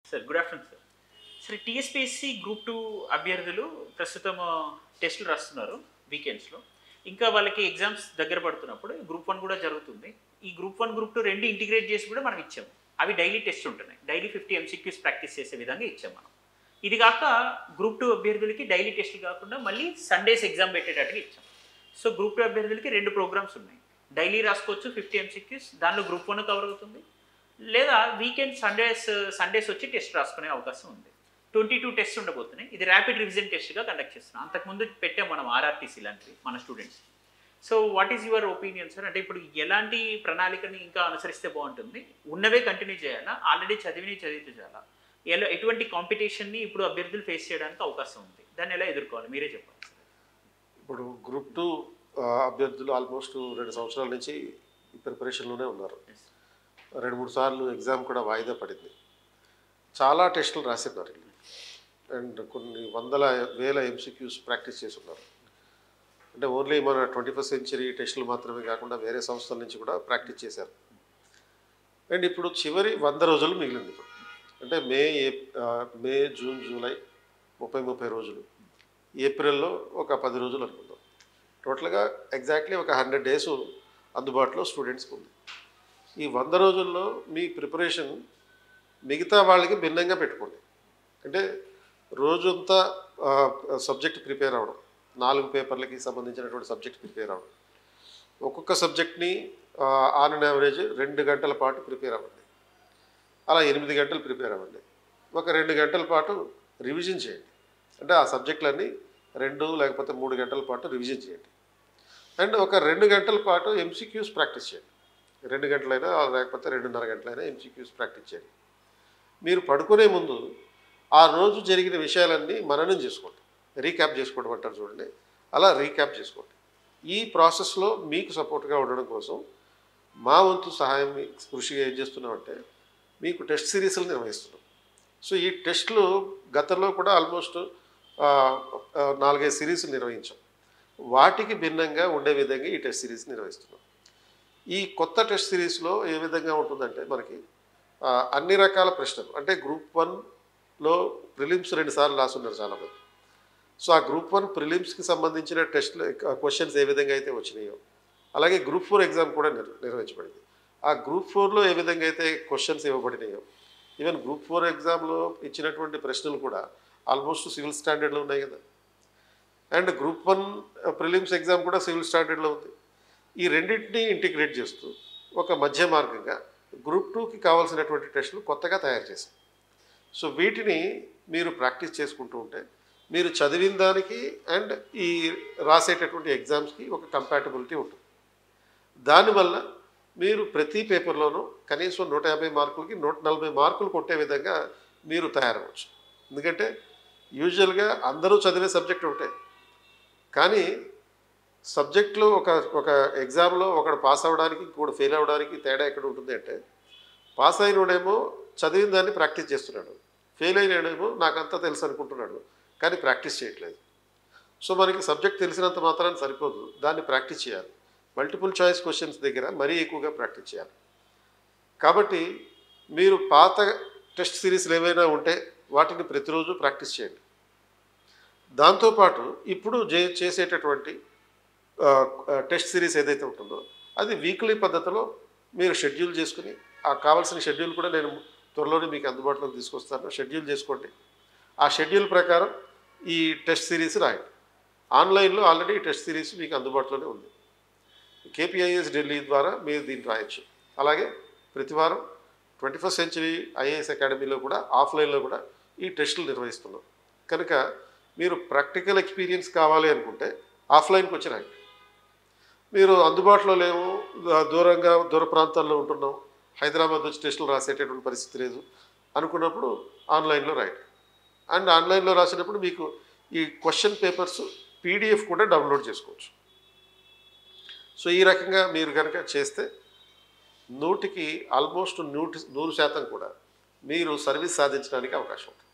Sir good afternoon sir sir TSPSC group two అభ్యర్థులు ప్రస్తుతం టెస్టులు రాస్తున్నారు వీకెండ్స్లో ఇంకా వాళ్ళకి ఎగ్జామ్స్ దగ్గర పడుతున్నప్పుడు గ్రూప్ వన్ కూడా జరుగుతుంది ఈ గ్రూప్ వన్ గ్రూప్ టూ రెండు ఇంటిగ్రేట్ చేసి కూడా మనం ఇచ్చాము అవి డైలీ టెస్ట్ ఉంటున్నాయి డైలీ ఫిఫ్టీ ఎంసీక్యూస్ ప్రాక్టీస్ చేసే విధంగా ఇచ్చాం మనం ఇది కాక గ్రూప్ టూ అభ్యర్థులకి డైలీ టెస్టులు కాకుండా మళ్ళీ సండేస్ ఎగ్జామ్ పెట్టేటట్టుగా ఇచ్చాం సో గ్రూప్ టూ అభ్యర్థులకి రెండు ప్రోగ్రామ్స్ ఉన్నాయి డైలీ రాసుకోవచ్చు ఫిఫ్టీ ఎంసీక్యూస్ దానిలో గ్రూప్ వన్ కవర్ అవుతుంది లేదా వీకెండ్ సండేస్ సండేస్ వచ్చి టెస్ట్ రాసుకునే అవకాశం ఉంది ట్వంటీ టూ టెస్ట్ ఉండబోతున్నాయి ఇది ర్యాపిడ్ రివిజన్ టెస్ట్గా కండక్ట్ చేస్తున్నాం అంతకుముందు పెట్టాం మనం ఆర్ఆర్టీసీ లాంటివి మన students so what is your opinion sir అంటే ఇప్పుడు ఎలాంటి ప్రణాళికని ఇంకా అనుసరిస్తే బాగుంటుంది ఉన్నవే కంటిన్యూ చేయాలా ఆల్రెడీ చదివిని చదివితే చేయాలా ఎలా ఎటువంటి కాంపిటీషన్ని ఇప్పుడు అభ్యర్థులు ఫేస్ చేయడానికి అవకాశం ఉంది దాన్ని ఎలా ఎదుర్కోవాలి మీరే చెప్పాలి సార్ ఇప్పుడు గ్రూప్ టూ అభ్యర్థులు ఆల్మోస్ట్ రెండు సంవత్సరాల నుంచి ఈ ప్రిపరేషన్లోనే ఉన్నారు Yes. రెండు మూడు సార్లు ఎగ్జామ్ కూడా వాయిదా పడింది చాలా టెస్టులు రాసిన్నారు వీళ్ళు అండ్ కొన్ని వందల వేల ఎంసీక్యూస్ ప్రాక్టీస్ చేసి ఉన్నారు అంటే ఓన్లీ మన ట్వంటీ ఫస్ట్ సెంచరీ టెస్టులు మాత్రమే కాకుండా వేరే సంస్థల నుంచి కూడా ప్రాక్టీస్ చేశారు అండ్ ఇప్పుడు చివరి వంద రోజులు మిగిలింది ఇప్పుడు అంటే మే ఏ- ఆ, మే జూన్ జూలై ముప్పై ముప్పై రోజులు ఏప్రిల్లో ఒక పది రోజులు అనుకుందాం టోటల్గా ఎగ్జాక్ట్లీ ఒక హండ్రెడ్ డేస్ అందుబాటులో స్టూడెంట్స్కి ఉంది ఈ వంద రోజుల్లో మీ ప్రిపరేషన్ మిగతా వాళ్ళకి భిన్నంగా పెట్టుకోండి అంటే రోజంతా సబ్జెక్ట్ ప్రిపేర్ అవ్వడం నాలుగు పేపర్లకి సంబంధించినటువంటి సబ్జెక్ట్ ప్రిపేర్ అవ్వడం ఒక్కొక్క సబ్జెక్ట్ని ఆన్ అండ్ యావరేజ్ రెండు గంటల పాటు ప్రిపేర్ అవ్వండి అలా ఎనిమిది గంటలు ప్రిపేర్ అవ్వండి ఒక రెండు గంటల పాటు రివిజన్ చేయండి అంటే ఆ సబ్జెక్టులన్నీ రెండు లేకపోతే మూడు గంటల పాటు రివిజన్ చేయండి అండ్ ఒక రెండు గంటల పాటు ఎంసీక్యూస్ ప్రాక్టీస్ చేయండి రెండు గంటలైనా లేకపోతే రెండున్నర గంటలైనా ఎంసీక్యూస్ ప్రాక్టీస్ చేయండి మీరు పడుకునే ముందు ఆ రోజు జరిగిన విషయాలన్నీ మననం చేసుకోండి రీక్యాప్ చేసుకోవడం అంటారు చూడండి అలా రీక్యాప్ చేసుకోండి ఈ ప్రాసెస్లో మీకు సపోర్ట్గా ఉండడం కోసం మా వంతు సహాయం మీ కృషిగా ఏం చేస్తున్నామంటే మీకు టెస్ట్ సిరీస్లు నిర్వహిస్తున్నాం సో ఈ టెస్ట్లు గతంలో కూడా ఆల్మోస్ట్ ఆ, ఆ, నాలుగైదు సిరీస్ నిర్వహించాం వాటికి భిన్నంగా ఉండే విధంగా ఈ టెస్ట్ సిరీస్ నిర్వహిస్తున్నాం ఈ కొత్త టెస్ట్ సిరీస్లో ఏ విధంగా ఉంటుందంటే మనకి ఆ, అన్ని రకాల ప్రశ్నలు అంటే గ్రూప్ వన్లో ప్రిలిమ్స్ రెండుసార్లు రాసున్నారు చాలామంది సో ఆ గ్రూప్ వన్ ప్రిలిమ్స్కి సంబంధించిన టెస్ట్ క్వశ్చన్స్ ఏ విధంగా అయితే వచ్చినాయో అలాగే గ్రూప్ ఫోర్ ఎగ్జామ్ కూడా నిర్ నిర్వహించబడింది ఆ గ్రూప్ ఫోర్లో ఏ విధంగా అయితే క్వశ్చన్స్ ఇవ్వబడినాయో ఈవెన్ గ్రూప్ ఫోర్ ఎగ్జామ్లో ఇచ్చినటువంటి ప్రశ్నలు కూడా ఆల్మోస్ట్ సివిల్ స్టాండర్డ్లో ఉన్నాయి కదా and group one prelims exam కూడా సివిల్ స్టాండర్డ్లో ఉంది ఈ రెండింటినీ ఇంటిగ్రేట్ చేస్తూ ఒక మధ్య మార్గంగా గ్రూప్ టూకి కావాల్సినటువంటి టెస్టులు కొత్తగా తయారు చేశాం సో వీటిని మీరు ప్రాక్టీస్ చేసుకుంటూ ఉంటే మీరు చదివిన దానికి అండ్ ఈ రాసేటటువంటి ఎగ్జామ్స్కి ఒక కంపాటబిలిటీ ఉంటుంది దానివల్ల మీరు ప్రతి పేపర్లోనూ కనీసం నూట యాభై మార్కులకి నూట నలభై మార్కులు కొట్టే విధంగా మీరు తయారవచ్చు ఎందుకంటే యూజువల్గా అందరూ చదివే సబ్జెక్ట్ ఒకటే కానీ సబ్జెక్టులో ఒక ఒక ఎగ్జామ్లో ఒకడు పాస్ అవ్వడానికి ఇంకోటి ఫెయిల్ అవ్వడానికి తేడా ఎక్కడ ఉంటుంది అంటే పాస్ అయినోడేమో చదివిన దాన్ని ప్రాక్టీస్ చేస్తున్నాడు ఫెయిల్ అయినాడేమో నాకంతా తెలుసు అనుకుంటున్నాడు కానీ ప్రాక్టీస్ చేయట్లేదు సో మనకి సబ్జెక్ట్ తెలిసినంత మాత్రాన్ని సరిపోదు దాన్ని ప్రాక్టీస్ చేయాలి మల్టిపుల్ చాయిస్ క్వశ్చన్స్ దగ్గర మరీ ఎక్కువగా ప్రాక్టీస్ చేయాలి కాబట్టి మీరు పాత టెస్ట్ సిరీస్లు ఏవైనా ఉంటే వాటిని ప్రతిరోజు ప్రాక్టీస్ చేయండి దాంతోపాటు ఇప్పుడు చే చేసేటటువంటి ఆ, ఆ, టెస్ట్ సిరీస్ ఏదైతే ఉంటుందో అది వీక్లీ పద్ధతిలో మీరు షెడ్యూల్ చేసుకుని ఆ కావాల్సిన షెడ్యూల్ కూడా నేను త్వరలోనే మీకు అందుబాటులోకి తీసుకొస్తాను షెడ్యూల్ చేసుకోండి ఆ షెడ్యూల్ ప్రకారం ఈ టెస్ట్ సిరీస్ రాయండి ఆన్లైన్లో ఆల్రెడీ ఈ టెస్ట్ సిరీస్ మీకు అందుబాటులోనే ఉంది కేపీఐఎస్ ఢిల్లీ ద్వారా మీరు దీన్ని రాయొచ్చు అలాగే ప్రతి వారం ట్వంటీ ఫస్ట్ సెంచరీ ఐఏఎస్ అకాడమీలో కూడా ఆఫ్లైన్లో కూడా ఈ టెస్టులు నిర్వహిస్తున్నాం కనుక మీరు ప్రాక్టికల్ ఎక్స్పీరియన్స్ కావాలి అనుకుంటే ఆఫ్లైన్కి వచ్చి రాయండి మీరు అందుబాటులో లేవు ద- దూరంగా దూర ప్రాంతాల్లో ఉంటున్నాం హైదరాబాద్ వచ్చి టెస్టులు రాసేటటువంటి పరిస్థితి లేదు అనుకున్నప్పుడు ఆన్లైన్లో రాయండి అండ్ ఆన్లైన్లో రాసినప్పుడు మీకు ఈ క్వశ్చన్ పేపర్స్ పీడిఎఫ్ కూడా డౌన్లోడ్ చేసుకోవచ్చు సో ఈ రకంగా మీరు కనుక చేస్తే నూటికి ఆల్మోస్ట్ నూటి నూరు శాతం కూడా మీరు సర్వీస్ సాధించడానికి అవకాశం ఉంటుంది